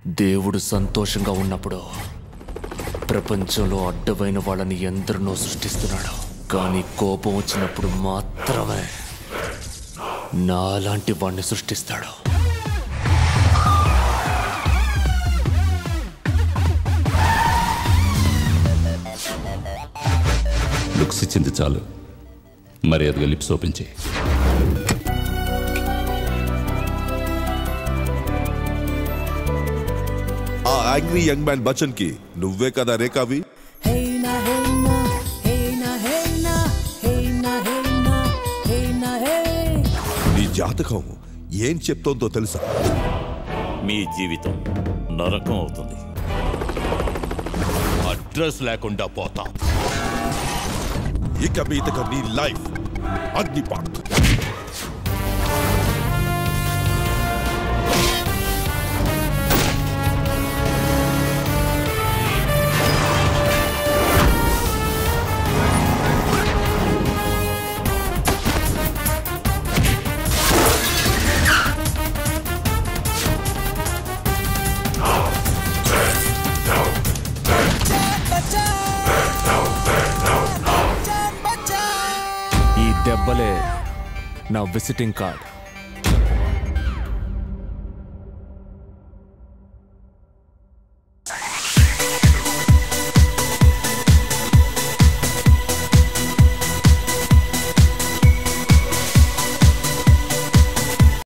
దేవుడు సంతోషంగా ఉన్నప్పుడు ప్రపంచంలో అడ్డమైన వాళ్ళని ఎందరినో సృష్టిస్తున్నాడు కానీ కోపం వచ్చినప్పుడు మాత్రమే నాలాంటి వాణ్ణి సృష్టిస్తాడు లుక్స్ ఇచ్చింది చాలు మర్యాదగా లిప్స్ ఓపెన్ చేయి ఆ యాంగ్రీ యంగ్ మ్యాన్ బచ్చన్ కి నువ్వే కదా రేకావి Hey na hey na, hey na hey na, hey na hey na, hey na hey. నీ జాతకం ఏం చెప్తోందో తెలుసా మీ జీవితం నరకం అవుతుంది అడ్రస్ లేకుండా పోతాం ఇక మీదక నీ లైఫ్ అగ్నిపాత్ ఈ దెబ్బలే నా విజిటింగ్ కార్డ్